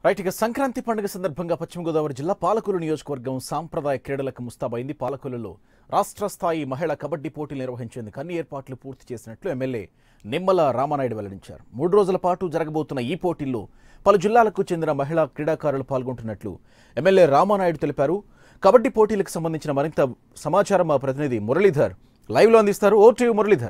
right ఇక సంక్రాంతి పండుగ సందర్భంగా పశ్చిమ గోదావరి జిల్లా పాలకొల్లు నియోజకవర్గం సాంప్రదాయ క్రీడలకు ముస్తాబైంది పాలకొల్లులో రాష్ట్ర స్థాయి మహిళా కబడ్డీ పోటీలు నిర్వహించేందుకు అన్ని ఏర్పాట్లు పూర్తి చేసినట్లు ఎమ్మెల్యే నిమ్మల రామానాయుడు వెల్లడించారు మూడు రోజుల పాటు జరగబోతున్న ఈ పోటీల్లో పలు జిల్లాలకు చెందిన మహిళా క్రీడాకారులు పాల్గొంటున్నట్లు ఎమ్మెల్యే రామానాయుడు తెలిపారు కబడ్డీ పోటీలకు సంబంధించిన మరింత సమాచారం మా ప్రతినిధి మురళీధర్ లైవ్లో అందిస్తారు ఓ టీవీ మురళీధర్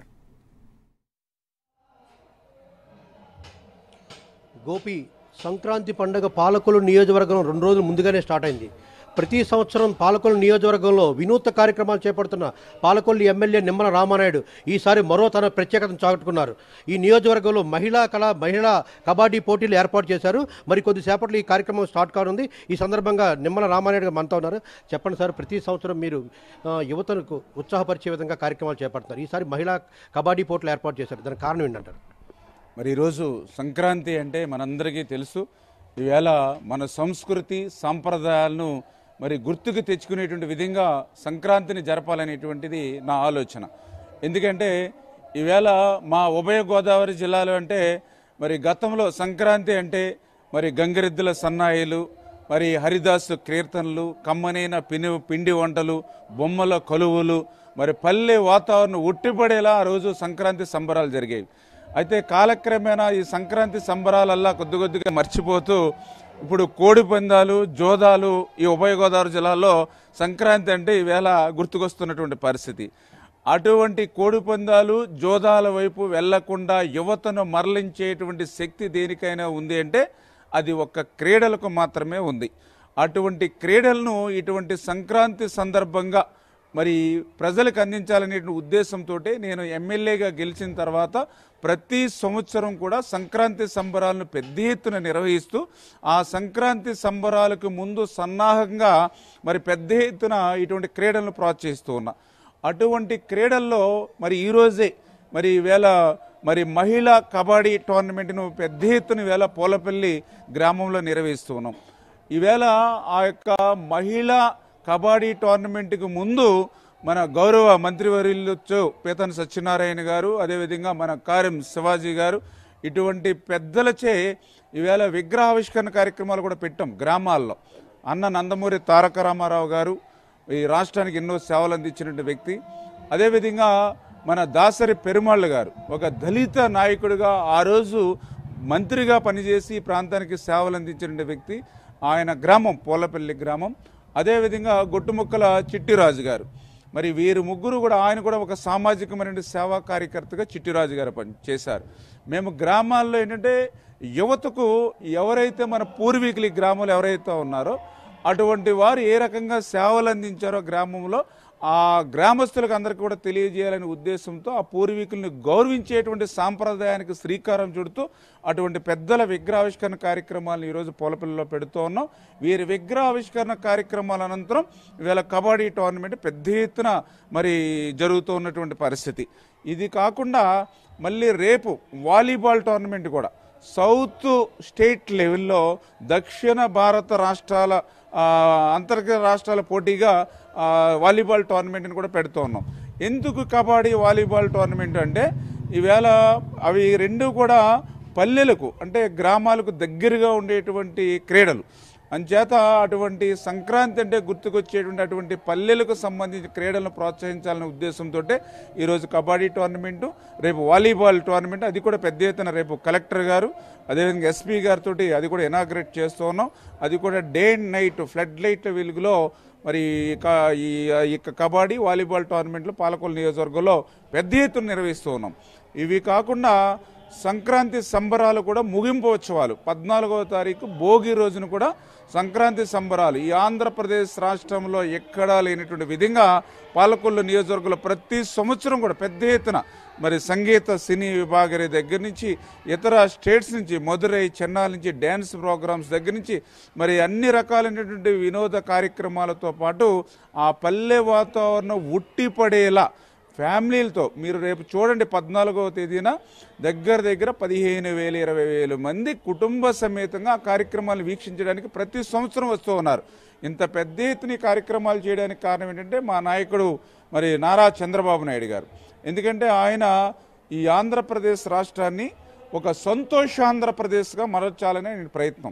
గోపి సంక్రాంతి పండుగ పాలకొల్లు నియోజకవర్గం రెండు రోజులు ముందుగానే స్టార్ట్ అయింది ప్రతి సంవత్సరం పాలకొల్లు నియోజకవర్గంలో వినూత్న కార్యక్రమాలు చేపడుతున్న పాలకొల్లు ఎమ్మెల్యే నిమ్మల రామానాయుడు ఈసారి మరో తన ప్రత్యేకతను చాటుకున్నారు ఈ నియోజకవర్గంలో మహిళా కళ మహిళా కబడ్డీ పోటీలు ఏర్పాటు చేశారు మరి కొద్దిసేపట్లో ఈ కార్యక్రమం స్టార్ట్ కానుంది ఈ సందర్భంగా నిమ్మల రామానాయుడు గారు మనతో ఉన్నారు చెప్పండి సార్ ప్రతి సంవత్సరం మీరు ఆ, యువతకు ఉత్సాహపరిచే విధంగా కార్యక్రమాలు చేపడుతున్నారు ఈసారి మహిళా కబడ్డీ పోటీలు ఏర్పాటు చేశారు దానికి కారణం ఏంటంటారు మరి ఈరోజు సంక్రాంతి అంటే మనందరికీ తెలుసు ఈవేళ మన సంస్కృతి సాంప్రదాయాలను మరి గుర్తుకు తెచ్చుకునేటువంటి విధంగా సంక్రాంతిని జరపాలనేటువంటిది నా ఆలోచన ఎందుకంటే ఈవేళ మా ఉభయ గోదావరి జిల్లాలో అంటే మరి గతంలో సంక్రాంతి అంటే మరి గంగిరెద్దుల సన్నాయిలు మరి హరిదాసు కీర్తనలు కమ్మనైన పిని పిండి వంటలు బొమ్మల కొలువులు మరి పల్లె వాతావరణం ఉట్టిపడేలా ఆ రోజు సంక్రాంతి సంబరాలు జరిగేవి అయితే కాలక్రమేణా ఈ సంక్రాంతి సంబరాలల్లా కొద్ది కొద్దిగా మర్చిపోతూ ఇప్పుడు కోడి పందాలు జోదాలు ఈ ఉభయ గోదావరి జిల్లాలో సంక్రాంతి అంటే ఈవేళ గుర్తుకొస్తున్నటువంటి పరిస్థితి అటువంటి కోడి పందాలు జోదాల వైపు వెళ్లకుండా యువతను మరలించేటువంటి శక్తి దేనికైనా ఉంది అంటే అది ఒక్క క్రీడలకు మాత్రమే ఉంది అటువంటి క్రీడలను ఇటువంటి సంక్రాంతి సందర్భంగా మరి ప్రజలకు అందించాలనే ఉద్దేశంతో నేను ఎమ్మెల్యేగా గెలిచిన తర్వాత ప్రతి సంవత్సరం కూడా సంక్రాంతి సంబరాలను పెద్ద ఎత్తున నిర్వహిస్తూ ఆ సంక్రాంతి సంబరాలకు ముందు సన్నాహంగా మరి పెద్ద ఎత్తున ఇటువంటి క్రీడలను ప్రోత్సహిస్తూ ఉన్నా అటువంటి క్రీడల్లో మరి ఈరోజే మరి ఈవేళ మరి మహిళా కబడ్డీ టోర్నమెంట్ను పెద్ద ఎత్తున ఈవేళ పూలపల్లి గ్రామంలో నిర్వహిస్తూ ఉన్నాం ఈవేళ ఆ యొక్క మహిళా కబడ్డీ టోర్నమెంట్కి ముందు మన గౌరవ మంత్రివర్యులు పీతన్ సత్యనారాయణ గారు అదేవిధంగా మన కారం శివాజీ గారు ఇటువంటి పెద్దలచే ఈవేళ విగ్రహావిష్కరణ కార్యక్రమాలు కూడా పెట్టాం గ్రామాల్లో అన్న నందమూరి తారక రామారావు గారు ఈ రాష్ట్రానికి ఎన్నో సేవలు అందించిన వ్యక్తి అదేవిధంగా మన దాసరి పెరుమాళ్ళు గారు ఒక దళిత నాయకుడిగా ఆ రోజు మంత్రిగా పనిచేసి ఈ ప్రాంతానికి సేవలు అందించిన వ్యక్తి ఆయన గ్రామం పోలపల్లి గ్రామం అదేవిధంగా గొట్టుముక్కల చిట్టిరాజు గారు మరి వీరు ముగ్గురు కూడా ఆయన కూడా ఒక సామాజికమైన సేవా కార్యకర్తగా చిట్టిరాజు గారు పని చేశారు మేము గ్రామాల్లో ఏంటంటే యువతకు ఎవరైతే మన పూర్వీకులు ఈ గ్రామంలో ఎవరైతే ఉన్నారో అటువంటి వారు ఏ రకంగా సేవలు అందించారో గ్రామంలో ఆ గ్రామస్తులకు అందరికీ కూడా తెలియజేయాలనే ఉద్దేశంతో ఆ పూర్వీకుల్ని గౌరవించేటువంటి సాంప్రదాయానికి శ్రీకారం చుడుతూ అటువంటి పెద్దల విగ్రహావిష్కరణ కార్యక్రమాలను ఈరోజు పోలపల్లిలో పెడుతూ ఉన్నాం వీరి విగ్రహావిష్కరణ కార్యక్రమాల అనంతరం ఇవాళ కబడ్డీ టోర్నమెంట్ పెద్ద ఎత్తున మరి జరుగుతూ ఉన్నటువంటి పరిస్థితి ఇది కాకుండా మళ్ళీ రేపు వాలీబాల్ టోర్నమెంట్ కూడా సౌత్ స్టేట్ లెవెల్లో దక్షిణ భారత రాష్ట్రాల ఆ, అంతర్గత రాష్ట్రాల పోటీగా ఆ, వాలీబాల్ టోర్నమెంట్ని కూడా పెడుతూ ఉన్నాం ఎందుకు కబడ్డీ వాలీబాల్ టోర్నమెంట్ అంటే ఈవేళ అవి రెండు కూడా పల్లెలకు అంటే గ్రామాలకు దగ్గరగా ఉండేటువంటి క్రీడలు అంచేత అటువంటి సంక్రాంతి అంటే గుర్తుకొచ్చేటువంటి అటువంటి పల్లెలకు సంబంధించిన క్రీడలను ప్రోత్సహించాలనే ఉద్దేశంతో ఈరోజు కబడ్డీ టోర్నమెంటు రేపు వాలీబాల్ టోర్నమెంట్ అది కూడా పెద్ద ఎత్తున రేపు కలెక్టర్ గారు అదేవిధంగా ఎస్పీ గారితో అది కూడా ఇనాగ్రేట్ చేస్తూ ఉన్నాం అది కూడా డే అండ్ నైట్ ఫ్లడ్ లైట్ల వెలుగులో మరి క- ఈ ఈ యొక్క కబడ్డీ వాలీబాల్ టోర్నమెంట్లు పాలకొల్లు నియోజకవర్గంలో పెద్ద ఎత్తున నిర్వహిస్తూ ఉన్నాం ఇవి కాకుండా సంక్రాంతి సంబరాలు కూడా ముగింపు ఉత్సవాలు పద్నాలుగవ తారీఖు భోగి రోజున కూడా సంక్రాంతి సంబరాలు ఈ ఆంధ్రప్రదేశ్ రాష్ట్రంలో ఎక్కడా లేనటువంటి విధంగా పాలకొల్లు నియోజకవర్గంలో ప్రతి సంవత్సరం కూడా పెద్ద ఎత్తున మరి సంగీత సినీ విభాగరి దగ్గర నుంచి ఇతర స్టేట్స్ నుంచి మధురై చెన్నై నుంచి డ్యాన్స్ ప్రోగ్రామ్స్ దగ్గర నుంచి మరి అన్ని రకాలైనటువంటి వినోద కార్యక్రమాలతో పాటు ఆ పల్లె వాతావరణం ఉట్టిపడేలా ఫ్యామిలీలతో మీరు రేపు చూడండి పద్నాలుగవ తేదీన దగ్గర దగ్గర పదిహేను వేల ఇరవై వేల మంది కుటుంబ సమేతంగా ఆ కార్యక్రమాలు వీక్షించడానికి ప్రతి సంవత్సరం వస్తూ ఉన్నారు ఇంత పెద్ద ఎత్తున ఈ కార్యక్రమాలు చేయడానికి కారణం ఏంటంటే మా నాయకుడు మరి నారా చంద్రబాబు నాయుడు గారు ఎందుకంటే ఆయన ఈ ఆంధ్రప్రదేశ్ రాష్ట్రాన్ని ఒక సంతోషాంధ్రప్రదేశ్గా మలచాలనే ఆయన ప్రయత్నం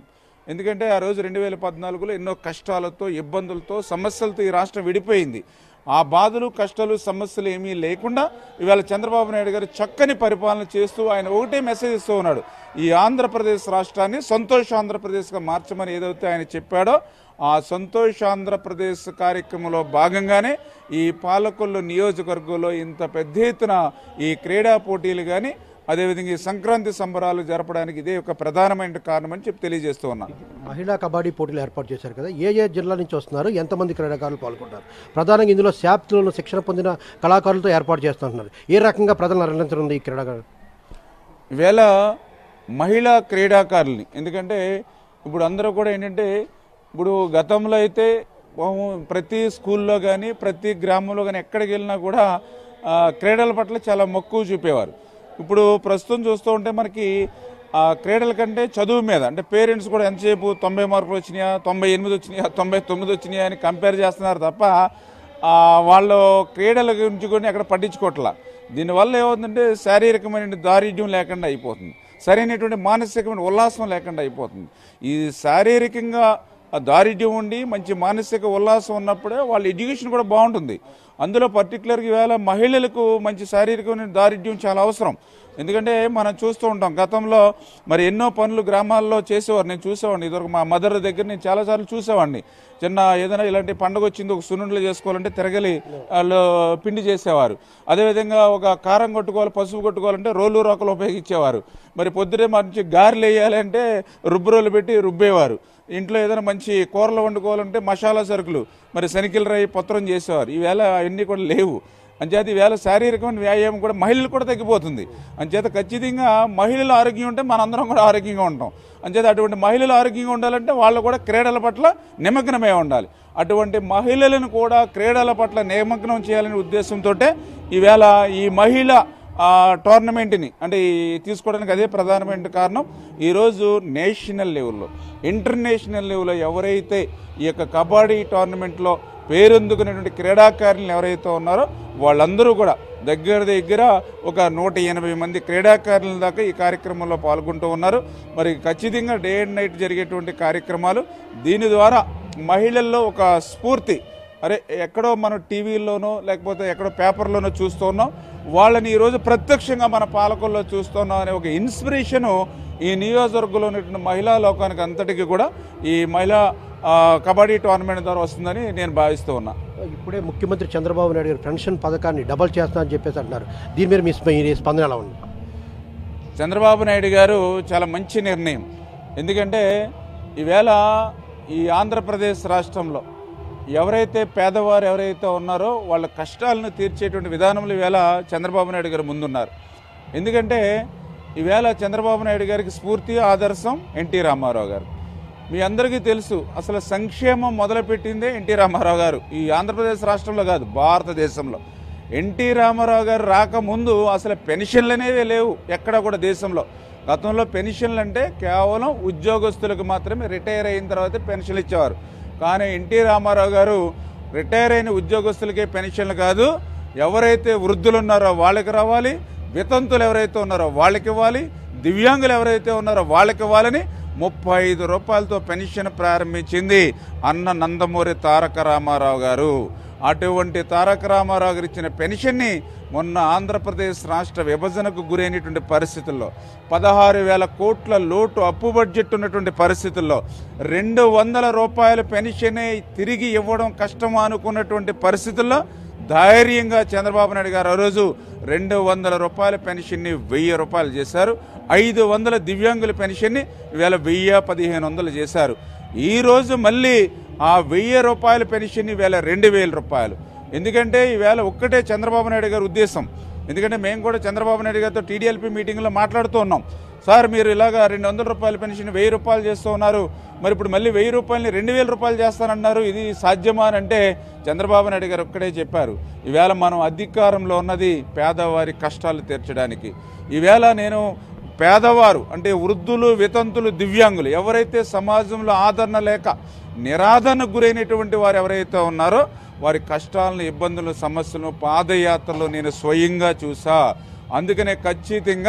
ఎందుకంటే ఆ రోజు రెండు వేల పద్నాలుగులో ఎన్నో కష్టాలతో ఇబ్బందులతో సమస్యలతో ఈ రాష్ట్రం విడిపోయింది ఆ బాధలు కష్టాలు సమస్యలు ఏమీ లేకుండా ఇవాళ చంద్రబాబు నాయుడు గారు చక్కని పరిపాలన చేస్తూ ఆయన ఒకటే మెసేజ్ ఇస్తూ ఉన్నాడు ఈ ఆంధ్రప్రదేశ్ రాష్ట్రాన్ని సంతోష ఆంధ్రప్రదేశ్గా మార్చమని ఏదైతే ఆయన చెప్పాడో ఆ సంతోష్ ఆంధ్రప్రదేశ్ కార్యక్రమంలో భాగంగానే ఈ పాలకొల్లు నియోజకవర్గంలో ఇంత పెద్ద ఎత్తున ఈ క్రీడా పోటీలు కానీ అదేవిధంగా ఈ సంక్రాంతి సంబరాలు జరపడానికి ఇదే ఒక ప్రధానమైన కారణం అని చెప్పి తెలియజేస్తూ ఉన్నా మహిళా కబడ్డీ పోటీలు ఏర్పాటు చేశారు కదా ఏ ఏ జిల్లా నుంచి వస్తున్నారు ఎంతమంది క్రీడాకారులు పాల్గొంటారు ప్రధానంగా ఇందులో శాప్లో శిక్షణ పొందిన కళాకారులతో ఏర్పాటు చేస్తున్నారు ఏ రకంగా ప్రజలను అరలించనుంది ఈ క్రీడాకారులు ఈవేళ మహిళా క్రీడాకారుల్ని ఎందుకంటే ఇప్పుడు అందరూ కూడా ఏంటంటే ఇప్పుడు గతంలో అయితే ఓ- ప్రతి స్కూల్లో కానీ ప్రతి గ్రామంలో కానీ ఎక్కడికి వెళ్ళినా కూడా ఆ, క్రీడల పట్ల చాలా మక్కువ చూపేవారు ఇప్పుడు ప్రస్తుతం చూస్తూ ఉంటే మనకి ఆ క్రీడల కంటే చదువు మీద అంటే పేరెంట్స్ కూడా ఎంతసేపు తొంభై మార్కులు వచ్చినాయా తొంభై ఎనిమిది వచ్చినాయా తొంభై తొమ్మిది వచ్చినాయా అని కంపేర్ చేస్తున్నారు తప్ప ఆ, వాళ్ళు క్రీడల గురించి కూడా ఎక్కడ పట్టించుకోవట్లా దీనివల్ల ఏమవుతుందంటే శారీరకమైన దారిద్ర్యం లేకుండా అయిపోతుంది సరైనటువంటి మానసికమైన ఉల్లాసం లేకుండా అయిపోతుంది ఈ శారీరకంగా ఆ దారిద్ర్యం ఉండి మంచి మానసిక ఉల్లాసం ఉన్నప్పుడే వాళ్ళ ఎడ్యుకేషన్ కూడా బాగుంటుంది అందులో పర్టికులర్గా ఈవేళ మహిళలకు మంచి శారీరకమైన దారిద్ర్యం చాలా అవసరం ఎందుకంటే మనం చూస్తూ ఉంటాం గతంలో మరి ఎన్నో పనులు గ్రామాల్లో చేసేవారు నేను చూసేవాడిని ఇదివరకు మా మదర్ దగ్గర నేను చాలాసార్లు చూసేవాడిని చిన్న ఏదైనా ఇలాంటి పండుగ వచ్చింది ఒక సున్నుండలు చేసుకోవాలంటే తిరగలి వాళ్ళు పిండి చేసేవారు అదేవిధంగా ఒక కారం కొట్టుకోవాలి పసుపు కొట్టుకోవాలంటే రోలు రోకలు ఉపయోగించేవారు మరి పొద్దునే మంచి గారెలు వేయాలంటే రుబ్బు రోలు పెట్టి రుబ్బేవారు ఇంట్లో ఏదైనా మంచి కూరలు వండుకోవాలంటే మసాలా సరుకులు మరి శనికిల రై పత్రం చేసేవారు ఈవేళ అవన్నీ కూడా లేవు అంచేత ఈవేళ శారీరకమైన వ్యాయామం కూడా మహిళలు కూడా తగ్గిపోతుంది అంచేత ఖచ్చితంగా మహిళల ఆరోగ్యం ఉంటే మనందరం కూడా ఆరోగ్యంగా ఉంటాం అంచేత అటువంటి మహిళలు ఆరోగ్యంగా ఉండాలంటే వాళ్ళు కూడా క్రీడల పట్ల నిమగ్నమై ఉండాలి అటువంటి మహిళలను కూడా క్రీడల పట్ల నిమగ్నం చేయాలనే ఉద్దేశంతో ఈవేళ ఈ మహిళ ఆ టోర్నమెంట్ని అంటే ఈ తీసుకోవడానికి అదే ప్రధానమైన కారణం ఈరోజు నేషనల్ లెవెల్లో ఇంటర్నేషనల్ లెవెల్లో ఎవరైతే ఈ యొక్క కబడ్డీ టోర్నమెంట్లో పేరొందుకునేటువంటి క్రీడాకారులు ఎవరైతే ఉన్నారో వాళ్ళందరూ కూడా దగ్గర దగ్గర ఒక నూట ఎనభై మంది క్రీడాకారుల దాకా ఈ కార్యక్రమంలో పాల్గొంటూ ఉన్నారు మరి ఖచ్చితంగా డే అండ్ నైట్ జరిగేటువంటి కార్యక్రమాలు దీని ద్వారా మహిళల్లో ఒక స్ఫూర్తి అరే ఎక్కడో మనం టీవీల్లోనో లేకపోతే ఎక్కడో పేపర్లోనో చూస్తూ ఉన్నాం వాళ్ళని ఈరోజు ప్రత్యక్షంగా మన పాలకుల్లో చూస్తున్నాం అనే ఒక ఇన్స్పిరేషను ఈ నియోజకవర్గంలో ఉన్నటువంటి మహిళా లోకానికి అంతటికి కూడా ఈ మహిళా ఆ, కబడ్డీ టోర్నమెంట్ ద్వారా వస్తుందని నేను భావిస్తూ ఉన్నా ఇప్పుడే ముఖ్యమంత్రి చంద్రబాబు నాయుడు గారు పెన్షన్ పథకాన్ని డబల్ చేస్తున్నారని చెప్పేసి అంటున్నారు దీని మీద మీ స్ప- మీ స్పందన ఎలా ఉంది చంద్రబాబు నాయుడు గారు చాలా మంచి నిర్ణయం ఎందుకంటే ఈవేళ ఈ ఆంధ్రప్రదేశ్ రాష్ట్రంలో ఎవరైతే పేదవారు ఎవరైతే ఉన్నారో వాళ్ళ కష్టాలను తీర్చేటువంటి విధానంలో ఈవేళ చంద్రబాబు నాయుడు గారు ముందున్నారు ఎందుకంటే ఈవేళ చంద్రబాబు నాయుడు గారికి స్ఫూర్తి ఆదర్శం ఎన్టీ రామారావు గారు మీ అందరికీ తెలుసు అసలు సంక్షేమం మొదలుపెట్టిందే ఎన్టీ రామారావు గారు ఈ ఆంధ్రప్రదేశ్ రాష్ట్రంలో కాదు భారతదేశంలో ఎన్టీ రామారావు గారు రాకముందు అసలు పెన్షన్లు అనేవి లేవు ఎక్కడ కూడా దేశంలో గతంలో పెన్షన్లు అంటే కేవలం ఉద్యోగస్తులకు మాత్రమే రిటైర్ అయిన తర్వాత పెన్షన్లు ఇచ్చేవారు కానీ ఎన్టీ రామారావు గారు రిటైర్ అయిన ఉద్యోగస్తులకే పెన్షన్లు కాదు ఎవరైతే వృద్ధులు ఉన్నారో వాళ్ళకి రావాలి వితంతులు ఎవరైతే ఉన్నారో వాళ్ళకి ఇవ్వాలి దివ్యాంగులు ఎవరైతే ఉన్నారో వాళ్ళకి ఇవ్వాలని ముప్పై ఐదు రూపాయలతో పెన్షన్ ప్రారంభించింది అన్న నందమూరి తారక రామారావు గారు అటువంటి తారక రామారావు గారు ఇచ్చిన పెన్షన్ని మొన్న ఆంధ్రప్రదేశ్ రాష్ట్ర విభజనకు గురైనటువంటి పరిస్థితుల్లో పదహారు వేల కోట్ల లోటు అప్పు బడ్జెట్ ఉన్నటువంటి పరిస్థితుల్లో రెండు వందల రూపాయల పెన్షనే తిరిగి ఇవ్వడం కష్టం అనుకున్నటువంటి పరిస్థితుల్లో ధైర్యంగా చంద్రబాబు నాయుడు గారు ఆ రోజు రెండు వందల రూపాయల పెన్షన్ని వెయ్యి రూపాయలు చేశారు ఐదు వందల దివ్యాంగుల పెన్షన్ని ఈవేళ వెయ్యి పదిహేను వందలు చేశారు ఈ రోజు మళ్ళీ ఆ వెయ్యి రూపాయల పెన్షన్ ఈవేళ రెండు వేల రూపాయలు ఎందుకంటే ఈవేళ ఒక్కటే చంద్రబాబు నాయుడు గారి ఉద్దేశం ఎందుకంటే మేము కూడా చంద్రబాబు నాయుడు గారితో టీడీఎల్పీ మీటింగ్లో మాట్లాడుతూ ఉన్నాం సార్ మీరు ఇలాగా రెండు వందల రూపాయల పెన్షన్ వెయ్యి రూపాయలు చేస్తూ ఉన్నారు మరి ఇప్పుడు మళ్ళీ వెయ్యి రూపాయలని రెండు వేల రూపాయలు చేస్తానన్నారు ఇది సాధ్యమా అని అంటే చంద్రబాబు నాయుడు గారు ఒక్కడే చెప్పారు ఈవేళ మనం అధికారంలో ఉన్నది పేదవారి కష్టాలు తీర్చడానికి ఈవేళ నేను పేదవారు అంటే వృద్ధులు వితంతులు దివ్యాంగులు ఎవరైతే సమాజంలో ఆదరణ లేక నిరాదరణకు గురైనటువంటి వారు ఎవరైతే ఉన్నారో వారి కష్టాలను ఇబ్బందులు సమస్యలను పాదయాత్రలో నేను స్వయంగా చూసా అందుకనే ఖచ్చితంగా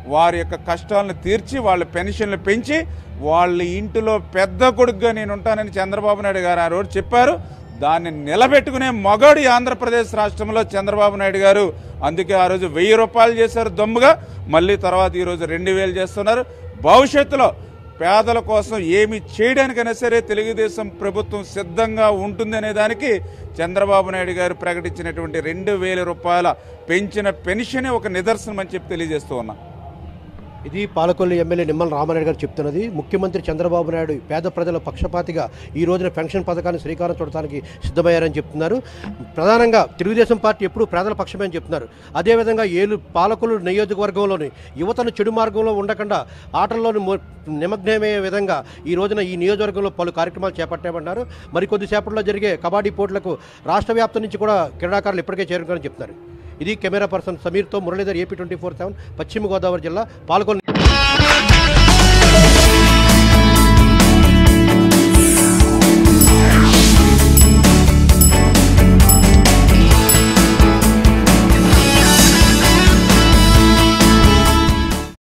వారి యొక్క కష్టాలను తీర్చి వాళ్ళ పెన్షన్లు పెంచి వాళ్ళ ఇంటిలో పెద్ద కొడుకుగా నేను ఉంటానని చంద్రబాబు నాయుడు గారు ఆ రోజు చెప్పారు దాన్ని నిలబెట్టుకునే మగాడు ఈ ఆంధ్రప్రదేశ్ రాష్ట్రంలో చంద్రబాబు నాయుడు గారు అందుకే ఆ రోజు వెయ్యి రూపాయలు చేశారు దమ్ముగా మళ్ళీ తర్వాత ఈరోజు రెండు వేలు చేస్తున్నారు భవిష్యత్తులో పేదల కోసం ఏమి చేయడానికైనా సరే తెలుగుదేశం ప్రభుత్వం సిద్ధంగా ఉంటుంది అనే దానికి చంద్రబాబు నాయుడు గారు ప్రకటించినటువంటి రెండు వేల రూపాయల పెంచిన పెన్షన్ ఒక నిదర్శనం అని చెప్పి తెలియజేస్తూ ఉన్నా ఇది పాలకొల్లు ఎమ్మెల్యే నిమ్మల రామారెడ్డి గారు చెప్తున్నది ముఖ్యమంత్రి చంద్రబాబు నాయుడు పేద ప్రజల పక్షపాతిగా ఈ రోజున పెన్షన్ పథకాన్ని శ్రీకారం చుడటానికి సిద్ధమయ్యారని చెప్తున్నారు ప్రధానంగా తెలుగుదేశం పార్టీ ఎప్పుడూ పేదల పక్షమే అని చెప్తున్నారు అదేవిధంగా ఏలు పాలకొల్లు నియోజకవర్గంలోని యువతను చెడు మార్గంలో ఉండకుండా ఆటల్లోని మొ- నిమగ్నమయ్యే విధంగా ఈ రోజున ఈ నియోజకవర్గంలో పలు కార్యక్రమాలు చేపట్టామన్నారు మరికొద్దిసేపట్లో జరిగే కబడ్డీ పోటీలకు రాష్ట్ర వ్యాప్తం నుంచి కూడా క్రీడాకారులు ఇప్పటికే చేరుకోవాలని చెప్తున్నారు ఇది కెమెరా పర్సన్ సమీర్తో Muralidhar AP twenty four seven పశ్చిమ గోదావరి జిల్లా పాల్గొని